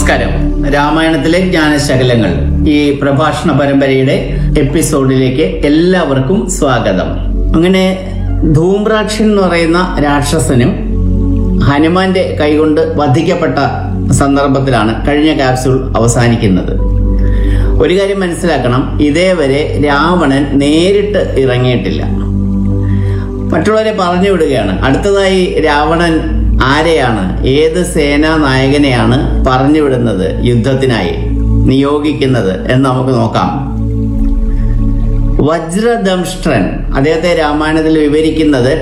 നമസ്കാരം രാമായണത്തിലെ ജ്ഞാനശകലങ്ങൾ ഈ പ്രഭാഷണ പരമ്പരയുടെ എപ്പിസോഡിലേക്ക് എല്ലാവർക്കും സ്വാഗതം അങ്ങനെ ധൂമ്രാക്ഷൻ എന്ന് പറയുന്ന രാക്ഷസനും ഹനുമാന്റെ കൈകൊണ്ട് വധിക്കപ്പെട്ട സന്ദർഭത്തിലാണ് കഴിഞ്ഞ ക്യാപ്സ്യൂൾ അവസാനിക്കുന്നത് ഒരു കാര്യം മനസ്സിലാക്കണം ഇതേവരെ രാവണൻ നേരിട്ട് ഇറങ്ങിയിട്ടില്ല മറ്റുള്ളവരെ പറഞ്ഞു വിടുകയാണ് അടുത്തതായി രാവണൻ ആരെയാണ് ഏത് സേനാ നായകനെയാണ് പറഞ്ഞു വിടുന്നത് യുദ്ധത്തിനായി നിയോഗിക്കുന്നത് എന്ന് നമുക്ക് നോക്കാം വജ്രദംഷ്ട്രൻ അദ്ദേഹത്തെ രാമായണത്തിൽ വിവരിക്കുന്നത്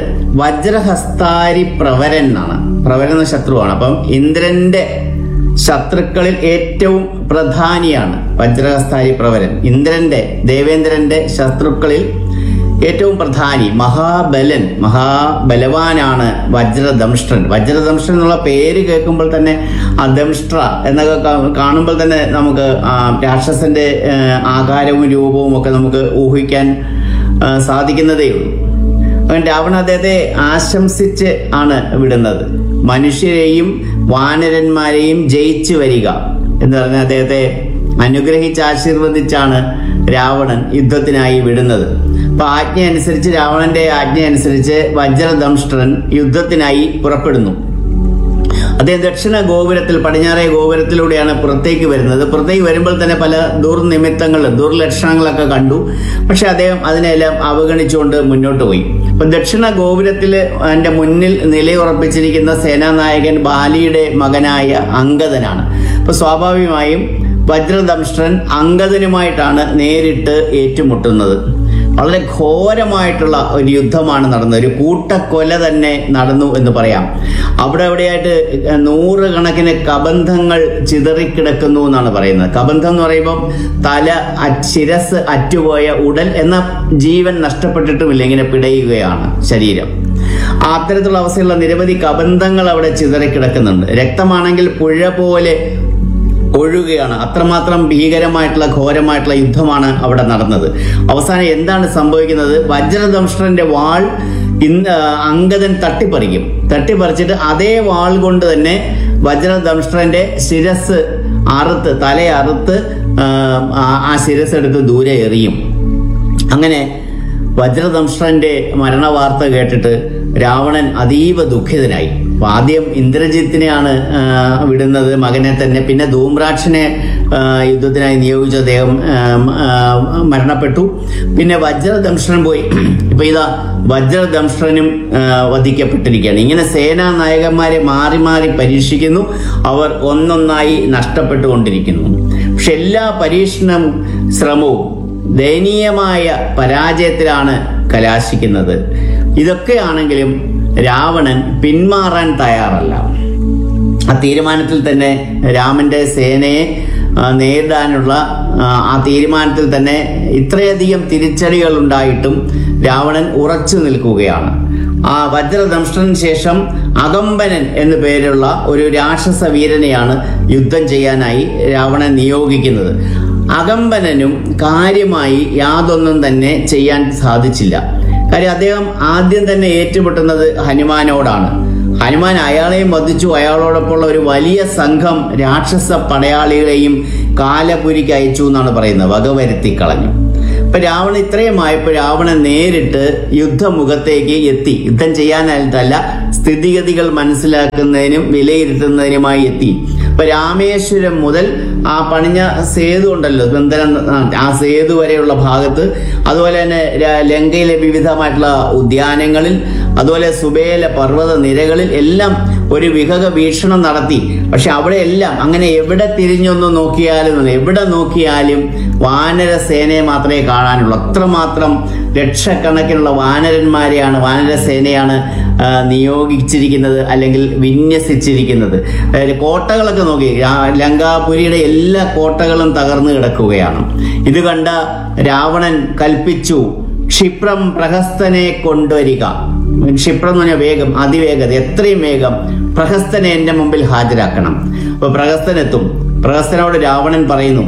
വജ്രഹസ്താരി പ്രവരൻ എന്നാണ് പ്രവരൻ എന്ന ശത്രുവാണ് അപ്പം ഇന്ദ്രന്റെ ശത്രുക്കളിൽ ഏറ്റവും പ്രധാനിയാണ് വജ്രഹസ്താരി പ്രവരൻ ഇന്ദ്രന്റെ ദേവേന്ദ്രന്റെ ശത്രുക്കളിൽ ഏറ്റവും പ്രധാനി മഹാബലൻ മഹാബലവാനാണ് വജ്രദംഷ്ട്രൻ വജ്രദംഷ്ട്രൻ എന്നുള്ള പേര് കേൾക്കുമ്പോൾ തന്നെ ആ ദംഷ്ട്ര എന്നൊക്കെ കാ- കാണുമ്പോൾ തന്നെ നമുക്ക് ആ രാക്ഷസന്റെ ആ, ആകാരവും രൂപവും ഒക്കെ നമുക്ക് ഊഹിക്കാൻ ആ, സാധിക്കുന്നതേ ഉള്ളൂ അങ്ങനെ രാവണ അദ്ദേഹത്തെ ആശംസിച്ച് ആണ് വിടുന്നത് മനുഷ്യരെയും വാനരന്മാരെയും ജയിച്ചു വരിക എന്ന് പറഞ്ഞ അദ്ദേഹത്തെ അനുഗ്രഹിച്ച് ആശീർവദിച്ചാണ് രാവണൻ യുദ്ധത്തിനായി വിടുന്നത് അപ്പൊ ആജ്ഞ അനുസരിച്ച് രാവണന്റെ ആജ്ഞ അനുസരിച്ച് വജ്രദംഷ്ട്രൻ യുദ്ധത്തിനായി പുറപ്പെടുന്നു അദ്ദേഹം ദക്ഷിണ ഗോപുരത്തിൽ പടിഞ്ഞാറേ ഗോപുരത്തിലൂടെയാണ് പുറത്തേക്ക് വരുന്നത് പുറത്തേക്ക് വരുമ്പോൾ തന്നെ പല ദുർനിമിത്തങ്ങൾ ദുർലക്ഷണങ്ങളൊക്കെ കണ്ടു പക്ഷെ അദ്ദേഹം അതിനെല്ലാം അവഗണിച്ചുകൊണ്ട് മുന്നോട്ട് പോയി അപ്പൊ ദക്ഷിണ ഗോപുരത്തിൽ എന്റെ മുന്നിൽ നിലയുറപ്പിച്ചിരിക്കുന്ന സേനാനായകൻ ബാലിയുടെ മകനായ അങ്കദനാണ് അപ്പൊ സ്വാഭാവികമായും വജ്രദംഷ്ട്രൻ അങ്കദനുമായിട്ടാണ് നേരിട്ട് ഏറ്റുമുട്ടുന്നത് വളരെ ഘോരമായിട്ടുള്ള ഒരു യുദ്ധമാണ് നടന്നത് ഒരു കൂട്ടക്കൊല തന്നെ നടന്നു എന്ന് പറയാം അവിടെ അവിടെയായിട്ട് നൂറുകണക്കിന് കബന്ധങ്ങൾ ചിതറിക്കിടക്കുന്നു എന്നാണ് പറയുന്നത് കബന്ധം എന്ന് പറയുമ്പോൾ തല അ- ശിരസ് അറ്റുപോയ ഉടൽ എന്ന ജീവൻ നഷ്ടപ്പെട്ടിട്ടുമില്ല ഇങ്ങനെ പിടയുകയാണ് ശരീരം ആ അത്തരത്തിലുള്ള അവസ്ഥയുള്ള നിരവധി കബന്ധങ്ങൾ അവിടെ ചിതറിക്കിടക്കുന്നുണ്ട് രക്തമാണെങ്കിൽ പുഴ പോലെ ഒഴുകുകയാണ് അത്രമാത്രം ഭീകരമായിട്ടുള്ള ഘോരമായിട്ടുള്ള യുദ്ധമാണ് അവിടെ നടന്നത് അവസാനം എന്താണ് സംഭവിക്കുന്നത് വജ്രദംഷ്ട്രന്റെ വാൾ ഇന്ന് അങ്കദൻ തട്ടിപ്പറിക്കും തട്ടിപ്പറിച്ചിട്ട് അതേ വാൾ കൊണ്ട് തന്നെ വജ്രദംഷ്ട്രന്റെ ശിരസ് അറുത്ത് തല അറുത്ത് ആ, ആ- ആ ശിരസ് എടുത്ത് ദൂരെ എറിയും അങ്ങനെ വജ്രദംഷ്ട്രന്റെ മരണവാർത്ത കേട്ടിട്ട് രാവണൻ അതീവ ദുഃഖിതനായി അപ്പൊ ആദ്യം ഇന്ദ്രജിത്തിനെയാണ് ആ, വിടുന്നത് മകനെ തന്നെ പിന്നെ ധൂമ്രാക്ഷനെ ആ, യുദ്ധത്തിനായി നിയോഗിച്ച അദ്ദേഹം ആ, ആ, മരണപ്പെട്ടു പിന്നെ വജ്രദംഷ്ട്രൻ പോയി ഇപ്പൊ ഇതാ വജ്രദംഷ്ട്രനും ആ, വധിക്കപ്പെട്ടിരിക്കുകയാണ് ഇങ്ങനെ സേനാ നായകന്മാരെ മാറി മാറി പരീക്ഷിക്കുന്നു അവർ ഒന്നൊന്നായി നഷ്ടപ്പെട്ടുകൊണ്ടിരിക്കുന്നു പക്ഷെ എല്ലാ പരീക്ഷണം ശ്രമവും ദയനീയമായ പരാജയത്തിലാണ് കലാശിക്കുന്നത് ഇതൊക്കെയാണെങ്കിലും രാവണൻ പിന്മാറാൻ തയ്യാറല്ല ആ തീരുമാനത്തിൽ തന്നെ രാമന്റെ സേനയെ ആ, നേരിടാനുള്ള ആ, ആ തീരുമാനത്തിൽ തന്നെ ഇത്രയധികം തിരിച്ചടികൾ ഉണ്ടായിട്ടും രാവണൻ ഉറച്ചു നിൽക്കുകയാണ് ആ വജ്രദംഷ്ടന് ശേഷം അകമ്പനൻ എന്നു പേരുള്ള ഒരു രാക്ഷസ വീരനെയാണ് യുദ്ധം ചെയ്യാനായി രാവണൻ നിയോഗിക്കുന്നത് അകമ്പനനും കാര്യമായി യാതൊന്നും തന്നെ ചെയ്യാൻ സാധിച്ചില്ല കാര്യം അദ്ദേഹം ആദ്യം തന്നെ ഏറ്റുമുട്ടുന്നത് ഹനുമാനോടാണ് ഹനുമാൻ അയാളെയും വധിച്ചു അയാളോടൊപ്പമുള്ള ഒരു വലിയ സംഘം രാക്ഷസ പടയാളികളെയും കാലപുരിക്ക് അയച്ചു എന്നാണ് പറയുന്നത് വകവരുത്തി കളഞ്ഞു ഇപ്പൊ രാവണൻ ഇത്രയുമായപ്പോൾ രാവണൻ നേരിട്ട് യുദ്ധമുഖത്തേക്ക് എത്തി യുദ്ധം ചെയ്യാനായിട്ടല്ല സ്ഥിതിഗതികൾ മനസ്സിലാക്കുന്നതിനും വിലയിരുത്തുന്നതിനുമായി എത്തി ഇപ്പൊ രാമേശ്വരം മുതൽ ആ പണിഞ്ഞ സേതു ഉണ്ടല്ലോ ബന്ധനം ആ സേതു വരെയുള്ള ഭാഗത്ത് അതുപോലെ തന്നെ ര- ലങ്കയിലെ വിവിധമായിട്ടുള്ള ഉദ്യാനങ്ങളിൽ അതുപോലെ സുബേല പർവ്വത നിരകളിൽ എല്ലാം ഒരു വിഹക വീക്ഷണം നടത്തി പക്ഷെ അവിടെ എല്ലാം അങ്ങനെ എവിടെ തിരിഞ്ഞൊന്ന് നോക്കിയാലും എവിടെ നോക്കിയാലും വാനര സേനയെ മാത്രമേ കാണാനുള്ളൂ അത്രമാത്രം ലക്ഷക്കണക്കിനുള്ള വാനരന്മാരെയാണ് വാനര സേനയാണ് ആ, നിയോഗിച്ചിരിക്കുന്നത് അല്ലെങ്കിൽ വിന്യസിച്ചിരിക്കുന്നത് അതായത് കോട്ടകളൊക്കെ നോക്കി ആ, ലങ്കാപുരിയുടെ എല്ലാ കോട്ടകളും തകർന്നു കിടക്കുകയാണ് ഇത് കണ്ട രാവണൻ കൽപ്പിച്ചു ക്ഷിപ്രം പ്രഹസ്തനെ കൊണ്ടുവരിക ക്ഷിപ്രം എന്ന് പറഞ്ഞാൽ വേഗം അതിവേഗത എത്രയും വേഗം പ്രഹസ്തനെ എന്റെ മുമ്പിൽ ഹാജരാക്കണം അപ്പൊ പ്രഹസ്തനെത്തും പ്രഹസ്തനോട് രാവണൻ പറയുന്നു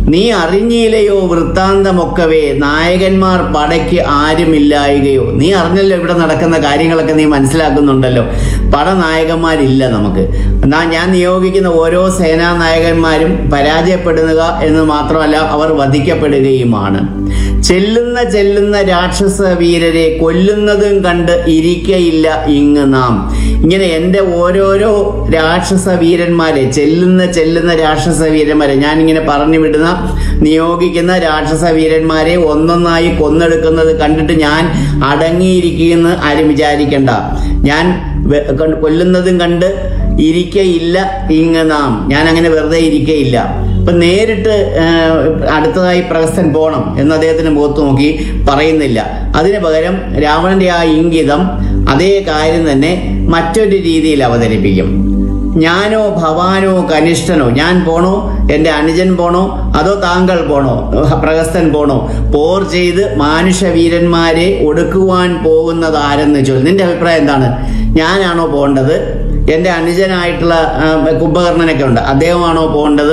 നീ അറിഞ്ഞില്ലയോ വൃത്താന്തമൊക്കവേ നായകന്മാർ പടയ്ക്ക് ആരുമില്ലായികയോ നീ അറിഞ്ഞല്ലോ ഇവിടെ നടക്കുന്ന കാര്യങ്ങളൊക്കെ നീ മനസ്സിലാക്കുന്നുണ്ടല്ലോ പടനായകന്മാരില്ല നമുക്ക് എന്നാ ഞാൻ നിയോഗിക്കുന്ന ഓരോ സേനാ നായകന്മാരും പരാജയപ്പെടുക എന്ന് മാത്രമല്ല അവർ വധിക്കപ്പെടുകയുമാണ് ചെല്ലുന്ന ചെല്ലുന്ന രാക്ഷസ വീരരെ കൊല്ലുന്നതും കണ്ട് ഇരിക്കയില്ല ഇങ്ങ് നാം ഇങ്ങനെ എൻ്റെ ഓരോരോ രാക്ഷസ വീരന്മാരെ ചെല്ലുന്ന ചെല്ലുന്ന രാക്ഷസ വീരന്മാരെ ഞാൻ ഇങ്ങനെ പറഞ്ഞു വിടുന്ന നിയോഗിക്കുന്ന രാക്ഷസ വീരന്മാരെ ഒന്നൊന്നായി കൊന്നെടുക്കുന്നത് കണ്ടിട്ട് ഞാൻ അടങ്ങിയിരിക്കുമെന്ന് ആരും വിചാരിക്കണ്ട ഞാൻ വെ- കണ്ട് കൊല്ലുന്നതും കണ്ട് ഇരിക്കയില്ല ഇങ്ങ് നാം ഞാൻ അങ്ങനെ വെറുതെ ഇരിക്കയില്ല ഇപ്പൊ നേരിട്ട് ആ, അടുത്തതായി പ്രഹസ്തൻ പോണം എന്ന് അദ്ദേഹത്തിന് മുഖത്ത് നോക്കി പറയുന്നില്ല അതിന് പകരം രാവണന്റെ ആ ഇംഗിതം അതേ കാര്യം തന്നെ മറ്റൊരു രീതിയിൽ അവതരിപ്പിക്കും ഞാനോ ഭവാനോ കനിഷ്ഠനോ ഞാൻ പോണോ എൻ്റെ അനുജൻ പോണോ അതോ താങ്കൾ പോണോ പ്രഹസ്തൻ പോണോ പോർ ചെയ്ത് മാനുഷവീരന്മാരെ ഒടുക്കുവാൻ പോകുന്നത് ആരെന്ന് ചോദിച്ചു നിന്റെ അഭിപ്രായം എന്താണ് ഞാനാണോ പോകേണ്ടത് എൻ്റെ അനുജനായിട്ടുള്ള ആ, കുംഭകർണനൊക്കെ ഉണ്ട് അദ്ദേഹമാണോ പോകേണ്ടത്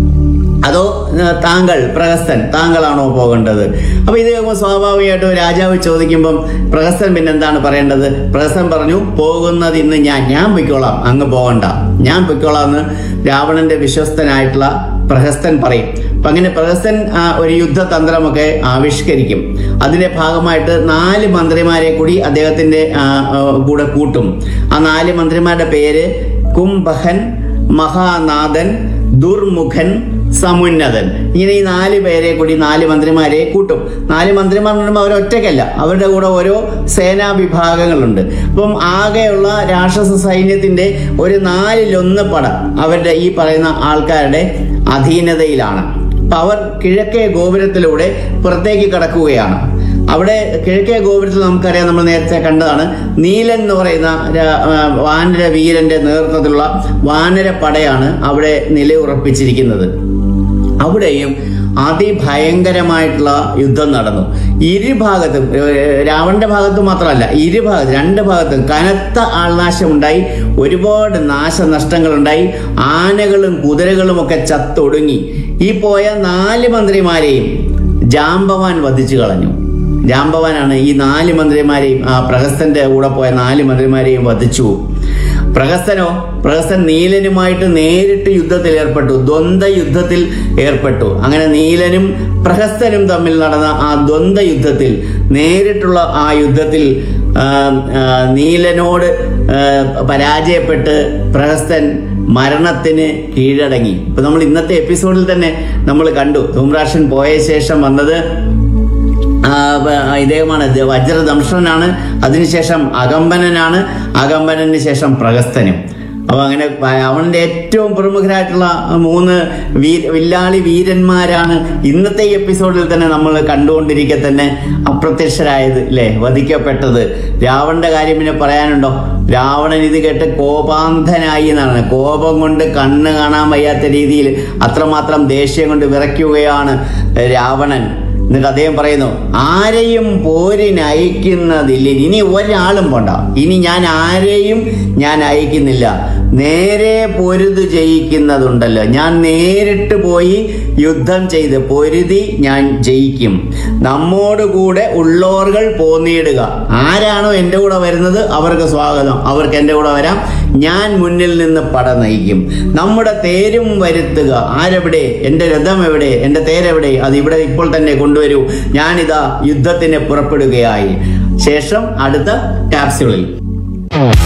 അതോ ആ, താങ്കൾ പ്രഹസ്തൻ താങ്കളാണോ പോകേണ്ടത് അപ്പൊ ഇത് കേൾക്കുമ്പോൾ സ്വാഭാവികമായിട്ടും രാജാവ് ചോദിക്കുമ്പം പ്രഹസ്തൻ പിന്നെ എന്താണ് പറയേണ്ടത് പ്രഹസ്തൻ പറഞ്ഞു പോകുന്നത് ഇന്ന് ഞാൻ ഞാൻ പൊയ്ക്കോളാം അങ്ങ് പോകണ്ട ഞാൻ പൊയ്ക്കോളാം എന്ന് രാവണന്റെ വിശ്വസ്തനായിട്ടുള്ള പ്രഹസ്തൻ പറയും അപ്പൊ അങ്ങനെ പ്രഹസ്തൻ ആ, ഒരു യുദ്ധതന്ത്രമൊക്കെ ആവിഷ്കരിക്കും അതിന്റെ ഭാഗമായിട്ട് നാല് മന്ത്രിമാരെ കൂടി അദ്ദേഹത്തിന്റെ ആ, ആ, കൂടെ കൂട്ടും ആ നാല് മന്ത്രിമാരുടെ പേര് കുംഭഹൻ മഹാനാഥൻ ദുർമുഖൻ സമുന്നതൻ ഇങ്ങനെ ഈ നാല് പേരെ കൂടി നാല് മന്ത്രിമാരെ കൂട്ടും നാല് മന്ത്രിമാർ എന്ന് പറയുമ്പോൾ അവർ ഒറ്റയ്ക്കല്ല അവരുടെ കൂടെ ഓരോ സേനാ വിഭാഗങ്ങളുണ്ട് അപ്പം ആകെയുള്ള രാക്ഷസ സൈന്യത്തിന്റെ ഒരു നാലിലൊന്ന് പട അവരുടെ ഈ പറയുന്ന ആൾക്കാരുടെ അധീനതയിലാണ് അപ്പൊ അവർ കിഴക്കേ ഗോപുരത്തിലൂടെ പുറത്തേക്ക് കടക്കുകയാണ് അവിടെ കിഴക്കേ ഗോപുരത്തിൽ നമുക്കറിയാം നമ്മൾ നേരത്തെ കണ്ടതാണ് നീലൻ എന്ന് പറയുന്ന രാ- ആ, വാനര വീരന്റെ നേതൃത്വത്തിലുള്ള വാനര പടയാണ് അവിടെ നിലയുറപ്പിച്ചിരിക്കുന്നത് അവിടെയും അതിഭയങ്കരമായിട്ടുള്ള യുദ്ധം നടന്നു ഇരുഭാഗത്തും ഏഹ്, രാവണന്റെ ഭാഗത്തും മാത്രമല്ല ഇരുഭാഗത്തും രണ്ട് ഭാഗത്തും കനത്ത ആൾനാശം ഉണ്ടായി ഒരുപാട് നാശനഷ്ടങ്ങൾ ഉണ്ടായി ആനകളും കുതിരകളും ഒക്കെ ചത്തൊടുങ്ങി ഈ പോയ നാല് മന്ത്രിമാരെയും ജാമ്പവാൻ വധിച്ചു കളഞ്ഞു ജാമ്പവാനാണ് ഈ നാല് മന്ത്രിമാരെയും ആ പ്രഹസ്തന്റെ കൂടെ പോയ നാല് മന്ത്രിമാരെയും വധിച്ചു പ്രഹസ്തനോ പ്രഹസ്തൻ നീലനുമായിട്ട് നേരിട്ട് യുദ്ധത്തിൽ ഏർപ്പെട്ടു ദ്വന്ദ്വ യുദ്ധത്തിൽ ഏർപ്പെട്ടു അങ്ങനെ നീലനും പ്രഹസ്തനും തമ്മിൽ നടന്ന ആ ദ്വന്ദ്വ യുദ്ധത്തിൽ നേരിട്ടുള്ള ആ യുദ്ധത്തിൽ ആ, ആ, നീലനോട് ആ, പരാജയപ്പെട്ട് പ്രഹസ്തൻ മരണത്തിന് കീഴടങ്ങി ഇപ്പൊ നമ്മൾ ഇന്നത്തെ എപ്പിസോഡിൽ തന്നെ നമ്മൾ കണ്ടു ധൂമ്രാഷൻ പോയ ശേഷം വന്നത് ആ, വ- ഇദ്ദേഹമാണ് ഇത് വജ്രദംഷനാണ് അതിനുശേഷം അകമ്പനനാണ് അകമ്പനന് ശേഷം പ്രഹസ്തനും അപ്പൊ അങ്ങനെ വ- അവന്റെ ഏറ്റവും പ്രമുഖരായിട്ടുള്ള മൂന്ന് വീ വില്ലാളി വീരന്മാരാണ് ഇന്നത്തെ ഈ എപ്പിസോഡിൽ തന്നെ നമ്മൾ കണ്ടുകൊണ്ടിരിക്കെ തന്നെ അപ്രത്യക്ഷരായത് അല്ലേ വധിക്കപ്പെട്ടത് രാവണന്റെ കാര്യം പിന്നെ പറയാനുണ്ടോ രാവണൻ ഇത് കേട്ട് കോപാന്ധനായി എന്നാണ് കോപം കൊണ്ട് കണ്ണ് കാണാൻ വയ്യാത്ത രീതിയിൽ അത്രമാത്രം ദേഷ്യം കൊണ്ട് വിറയ്ക്കുകയാണ് രാവണൻ എന്നിട്ട് അദ്ദേഹം പറയുന്നു ആരെയും പോരിന് അയക്കുന്നതില്ല ഇനി ഒരാളും പോണ്ട ഇനി ഞാൻ ആരെയും ഞാൻ അയക്കുന്നില്ല നേരെ പൊരുത് ജയിക്കുന്നതുണ്ടല്ലോ ഞാൻ നേരിട്ട് പോയി യുദ്ധം ചെയ്ത് പൊരുതി ഞാൻ ജയിക്കും നമ്മോട് കൂടെ ഉള്ളോർകൾ പോന്നിടുക ആരാണോ എൻ്റെ കൂടെ വരുന്നത് അവർക്ക് സ്വാഗതം അവർക്ക് എൻ്റെ കൂടെ വരാം ഞാൻ മുന്നിൽ നിന്ന് പട നയിക്കും നമ്മുടെ തേരും വരുത്തുക ആരെവിടെ എൻ്റെ രഥം എവിടെ എൻ്റെ തേരെവിടെ അത് ഇവിടെ ഇപ്പോൾ തന്നെ കൊണ്ടുവരൂ ഞാനിതാ യുദ്ധത്തിന് പുറപ്പെടുകയായി ശേഷം അടുത്ത ക്യാപ്സ്യൂളിൽ